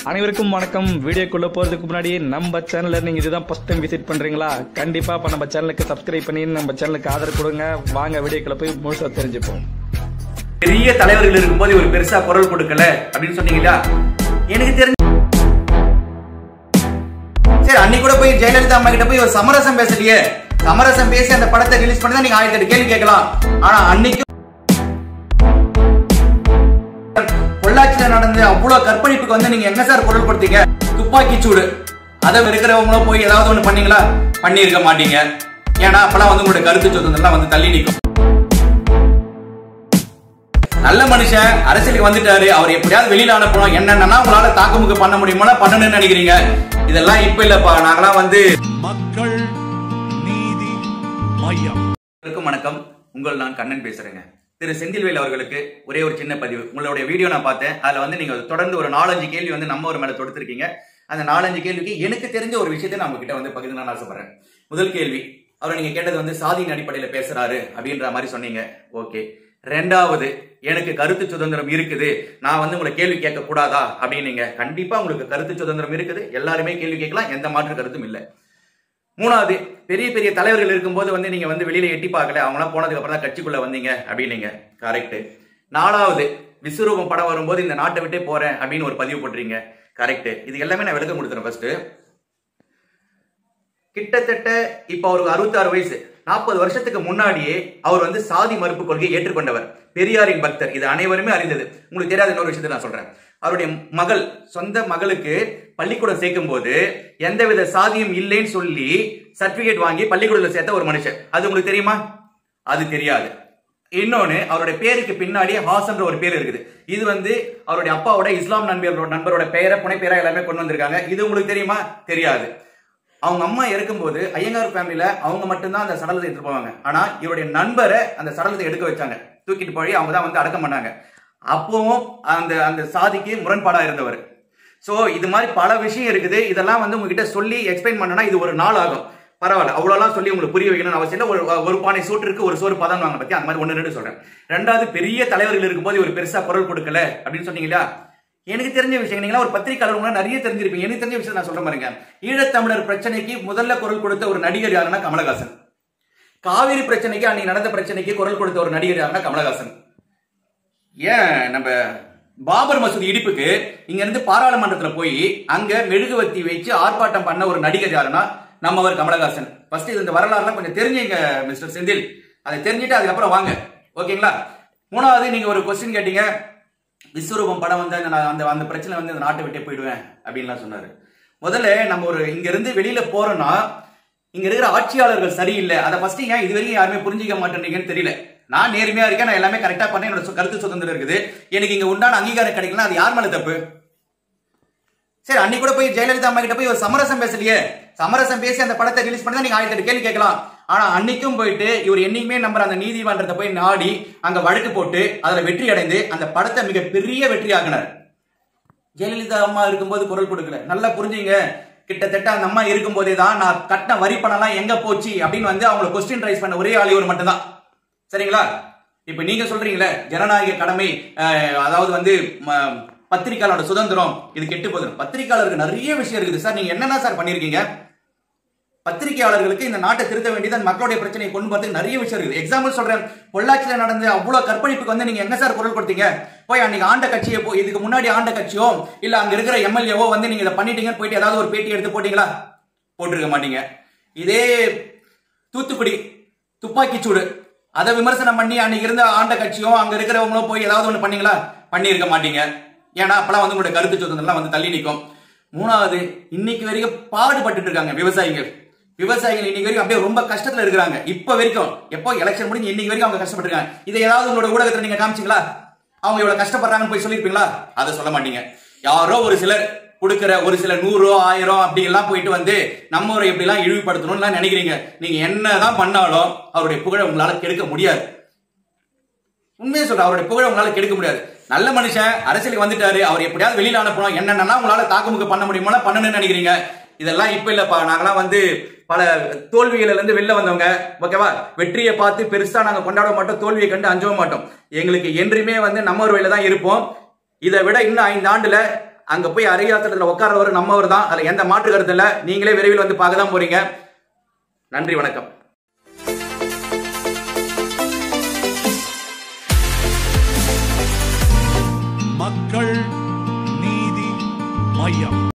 அனைவருக்கும் வணக்கம் வீடியோக்குள்ள போறதுக்கு முன்னாடி நம்ம சேனலை நீங்க இதுதான் ஃபர்ஸ்ட் டைம் விசிட் பண்றீங்களா கண்டிப்பா இப்ப நம்ம சேனலுக்கு சப்ஸ்கிரைப் பண்ணி நம்ம சேனலுக்கு ஆதரவு கொடுங்க வாங்க வீடியோக்குள்ள போய் முழுசா தெரிஞ்சுப்போம் பெரிய தலைவர்கள் இருக்கும்போது இவர் பெருசா குரல் கொடுக்கல அப்படின்னு சொன்னீங்களா எனக்கு தெரிஞ்ச சரி அன்னைக்கு கூட போய் ஜெயலலிதா அம்மா கிட்ட போய் ஒரு சமரசம் பேசலையே சமரசம் பேசி அந்த படத்தை ரிலீஸ் பண்ணி தான் நீங்க ஆயிரத்தி எட்டு கேள்வி கேட்கலாம் ஆனா அன்னைக்கு பொள்ளாச்சியில நடந்த அவ்வளவு கற்பழிப்புக்கு வந்து நீங்க என்ன சார் குரல் கொடுத்தீங்க துப்பாக்கி சூடு அதை இருக்கிறவங்களும் போய் ஏதாவது ஒண்ணு பண்ணீங்களா பண்ணியிருக்க மாட்டீங்க ஏன்னா அப்பெல்லாம் வந்து உங்களோட கருத்து சுதந்திரம் வந்து தள்ளி நிற்கும் நல்ல மனுஷன் அரசியலுக்கு வந்துட்டாரு அவர் எப்படியாவது வெளியில அனுப்பணும் என்னென்னா உங்களால தாக்குமுக்கு பண்ண முடியுமா பண்ணணும்னு நினைக்கிறீங்க இதெல்லாம் இப்ப இல்லப்பா நாங்களாம் வந்து மக்கள் நீதி மையம் அனைவருக்கும் வணக்கம் உங்கள் நான் கண்ணன் பேசுறேங்க திரு செந்தில்வேல் அவர்களுக்கு ஒரே ஒரு சின்ன பதிவு உங்களுடைய வீடியோ நான் பார்த்தேன் அதுல வந்து நீங்க தொடர்ந்து ஒரு நாலஞ்சு கேள்வி வந்து நம்ம ஒரு மேல தொடுத்திருக்கீங்க அந்த நாலஞ்சு கேள்விக்கு எனக்கு தெரிஞ்ச ஒரு விஷயத்தை நான் உங்ககிட்ட வந்து பகிர்ந்து நான் ஆசைப்படுறேன் முதல் கேள்வி அவர் நீங்க கேட்டது வந்து சாதியின் அடிப்படையில பேசுறாரு அப்படின்ற மாதிரி சொன்னீங்க ஓகே ரெண்டாவது எனக்கு கருத்து சுதந்திரம் இருக்குது நான் வந்து உங்களை கேள்வி கேட்க கூடாதா அப்படின்னீங்க கண்டிப்பா உங்களுக்கு கருத்து சுதந்திரம் இருக்குது எல்லாருமே கேள்வி கேட்கலாம் எந்த மாற்று கருத்தும் இல்லை மூணாவது பெரிய பெரிய தலைவர்கள் இருக்கும்போது வந்து நீங்க வந்து வெளியில எட்டி பார்க்கல அவங்களாம் போனதுக்கு அப்புறம் தான் கட்சிக்குள்ள வந்தீங்க அப்படின்னீங்க கரெக்ட் நாலாவது விஸ்வரூபம் படம் வரும்போது இந்த நாட்டை விட்டே போறேன் அப்படின்னு ஒரு பதிவு போட்டுறீங்க கரெக்ட் இது எல்லாமே நான் விளக்கம் கொடுத்துறேன் ஃபர்ஸ்ட் கிட்டத்தட்ட இப்ப அவருக்கு அறுபத்தாறு வயசு நாற்பது வருஷத்துக்கு முன்னாடியே அவர் வந்து சாதி மறுப்பு கொள்கையை ஏற்றுக்கொண்டவர் பெரியாரின் பக்தர் இது அனைவருமே அறிந்தது உங்களுக்கு தெரியாத இன்னொரு விஷயத்தை நான் சொல்றேன் அவருடைய மகள் சொந்த மகளுக்கு பள்ளிக்கூடம் சேர்க்கும் போது எந்தவித சாதியும் இல்லைன்னு சொல்லி சர்டிபிகேட் வாங்கி பள்ளிக்கூடத்தில் சேர்த்த ஒரு மனுஷன் அது உங்களுக்கு தெரியுமா அது தெரியாது இன்னொன்னு அவருடைய பேருக்கு பின்னாடியே ஹாசன்ற ஒரு பேர் இருக்குது இது வந்து அவருடைய அப்பாவோட இஸ்லாம் நண்பரோட நண்பரோட பெயரை புனை பெயரா எல்லாமே கொண்டு வந்திருக்காங்க இது உங்களுக்கு தெரியுமா தெரியாது அவங்க அம்மா இறக்கும்போது ஐயங்கார் ஃபேமிலியில அவங்க மட்டும்தான் அந்த சடலத்தை எடுத்துட்டு போவாங்க ஆனா இவருடைய நண்பரை அந்த சடலத்தை எடுக்க வச்சாங்க தூக்கிட்டு போய் அவங்க தான் வந்து அடக்கம் பண்ணாங்க அப்பவும் அந்த அந்த சாதிக்கு முரண்பாடா இருந்தவர் சோ இது மாதிரி பல விஷயம் இருக்குது இதெல்லாம் வந்து உங்ககிட்ட சொல்லி எக்ஸ்பிளைன் பண்ணனா இது ஒரு நாள் ஆகும் பரவாயில்ல அவ்வளோலாம் சொல்லி உங்களுக்கு புரிய வைக்கணும்னு அவசியம் இல்லை ஒரு ஒரு பானை சூட்டிற்கு ஒரு சோறு பதம் வாங்க பத்தி அந்த மாதிரி ஒன்று ரெண்டு சொல்றேன் ரெண்டாவது பெரிய தலைவர்கள் இருக்கும்போது ஒரு பெருசா குரல் கொடுக்கல அப்படின்னு சொன்னீங்களா எனக்கு தெரிஞ்ச விஷயம் நீங்களா ஒரு பத்திரிகையாளர் உங்களால நிறைய தெரிஞ்சிருப்பீங்க எனக்கு தெரிஞ்ச விஷயம் நான் சொல்றேன் பாருங்க ஈழத்தமிழர் பிரச்சனைக்கு முதல்ல குரல் கொடுத்த ஒரு நடிகர் யாருன்னா கமலஹாசன் காவிரி பிரச்சனைக்கு அன்னைக்கு நடந்த பிரச்சனைக்கு குரல் கொடுத்த ஒரு நடிகர் யாருன்னா கமலஹாசன் ஏன் நம்ம பாபர் மசூதி இடிப்புக்கு இங்க இருந்து பாராளுமன்றத்துல போய் அங்க மெழுகுவத்தி வச்சு ஆர்ப்பாட்டம் பண்ண ஒரு நடிகர் யாருன்னா நம்மவர் கமலஹாசன் ஃபர்ஸ்ட் இது இந்த வரலாறுலாம் கொஞ்சம் தெரிஞ்சுங்க மிஸ்டர் செந்தில் அதை தெரிஞ்சுட்டு அதுக்கப்புறம் வாங்க ஓகேங்களா மூணாவது நீங்க ஒரு கொஸ்டின் கேட்டீங்க விஸ்வரூபம் படம் வந்து அந்த அந்த அந்த பிரச்சனை வந்து இந்த நாட்டை விட்டே போயிடுவேன் அப்படின்லாம் சொன்னாரு முதல்ல நம்ம ஒரு இங்க இருந்து வெளியில போறோம்னா இங்க இருக்கிற ஆட்சியாளர்கள் சரியில்லை அதை ஃபர்ஸ்ட் ஏன் இது வரைக்கும் யாருமே புரிஞ்சிக்க மாட்டேன்றீங்கன்னு தெரியல நான் நேர்மையா இருக்கேன் நான் எல்லாமே கரெக்டா பண்ணேன் என்னோட சு- கருத்து சுதந்திரம் இருக்குது எனக்கு இங்க உண்டான அங்கீகாரம் கிடைக்கல அது யார் மேல தப்பு சரி அன்னைக்கு கூட போய் ஜெயலலிதா அம்மா கிட்ட போய் ஒரு சமரசம் பேசலையே சமரசம் பேசி அந்த படத்தை ரிலீஸ் பண்ணி தான் நீங்க ஆயிரத்தி எட்டு கேள்வி கேட்கலாம் ஆனா அன்னைக்கும் போயிட்டு இவர் என்னைக்குமே நம்புற அந்த நீதிமன்றத்தை போய் நாடி அங்க வழக்கு போட்டு அதுல வெற்றி அடைந்து அந்த படத்தை மிக பெரிய வெற்றி ஆக்கினார் ஜெயலலிதா அம்மா இருக்கும்போது குரல் கொடுக்கல நல்லா புரிஞ்சுங்க கிட்டத்தட்ட அந்த அம்மா இருக்கும்போதே தான் நான் கட்டின வரி பணம்லாம் எங்க போச்சு அப்படின்னு வந்து அவங்களை கொஸ்டின் ரைஸ் பண்ண ஒரே ஆள் இவர் மட்டும்தான் சரிங்களா இப்ப நீங்க சொல்றீங்களே ஜனநாயக கடமை அஹ், அதாவது வந்து ம- பத்திரிக்கையாளரோட சுதந்திரம் இது கெட்டு போகுது பத்திரிக்கையாளருக்கு நிறைய விஷயம் இருக்குது சார் நீங்க என்னென்ன சார் பண்ணிருக்கீங்க பத்திரிகையாளர்களுக்கு இந்த நாட்டை திருத்த வேண்டியது அந்த மக்களுடைய பிரச்சனையை கொண்டு வரதுக்கு நிறைய விஷயம் இருக்குது எக்ஸாம்பிள் சொல்றேன் பொள்ளாச்சியில நடந்த அவ்வளவு கற்பழிப்புக்கு வந்து நீங்க எங்க சார் குரல் கொடுத்தீங்க போய் அன்னைக்கு ஆண்ட கட்சியை போ இதுக்கு முன்னாடி ஆண்ட கட்சியோ இல்ல அங்க இருக்கிற எம்எல்ஏவோ வந்து நீங்க இதை பண்ணிட்டீங்கன்னு போயிட்டு ஏதாவது ஒரு பேட்டி எடுத்து போட்டீங்களா போட்டிருக்க மாட்டீங்க இதே தூத்துக்குடி துப்பாக்கி சூடு அதை விமர்சனம் பண்ணி அன்னைக்கு இருந்த ஆண்ட கட்சியோ அங்க இருக்கிறவங்களோ போய் ஏதாவது ஒண்ணு பண்ணீங்களா பண்ணியிருக்க மாட்டீங்க ஏன்னா அப்பெல்லாம் வந்து உங்களுடைய கருத்து சுதந்திரம்லாம் வந்து தள்ளி நிற்கும் மூணாவது இன்னைக்கு வரைக்கும் பாடுபட்டுட்டு இருக்காங்க விவசாயிகள் விவசாயிகள் இன்னைக்கு வரைக்கும் அப்படியே ரொம்ப கஷ்டத்துல இருக்கிறாங்க இப்ப வரைக்கும் எப்போ எலெக்ஷன் முடிஞ்சு இன்னைக்கு வரைக்கும் அவங்க கஷ்டப்பட்டு இருக்காங்க இதை ஏதாவது உங்களோட ஊடகத்துல நீங்க காமிச்சீங்களா அவங்க இவ்வளவு கஷ்டப்படுறாங்கன்னு போய் சொல்லியிருப்பீங்களா அதை சொல்ல மாட்டீங்க யாரோ ஒரு சிலர் கொடுக்கிற ஒரு சில நூறோ ஆயிரம் அப்படி எல்லாம் போயிட்டு வந்து நம்ம ஊரை எப்படி எல்லாம் இழிவுபடுத்தணும்னு நினைக்கிறீங்க நீங்க என்னதான் பண்ணாலும் அவருடைய புகழை உங்களால கெடுக்க முடியாது உண்மையை சொல்றேன் அவருடைய புகழை உங்களால கெடுக்க முடியாது நல்ல மனுஷன் அரசியலுக்கு வந்துட்டாரு அவர் எப்படியாவது வெளியில அனுப்பணும் என்னென்னலாம் உங்களால தாக்குமுக்கு பண்ண முடியுமோ பண்ணணும்னு நினைக்கிறீங்க இதெல்லாம் இப்ப இல்லப்பா நாங்களாம் வந்து பல தோல்விகள்ல இருந்து வெளில வந்தவங்க ஓகேவா வெற்றியை பார்த்து பெருசா நாங்க கொண்டாட மாட்டோம் தோல்வியை கண்டு அஞ்சவும் மாட்டோம் எங்களுக்கு என்றுமே வந்து நம்ம ஒரு வழியில தான் இருப்போம் இதை விட இன்னும் ஐந்து ஆண்டுல அங்க போய் அரியாசனத்துல உட்கார்றவர் நம்மவர் தான் அதுல எந்த மாற்று கருத்து இல்ல நீங்களே விரைவில் வந்து பார்க்க தான் போறீங்க நன்றி வணக்கம் மக்கள் நீதி மையம்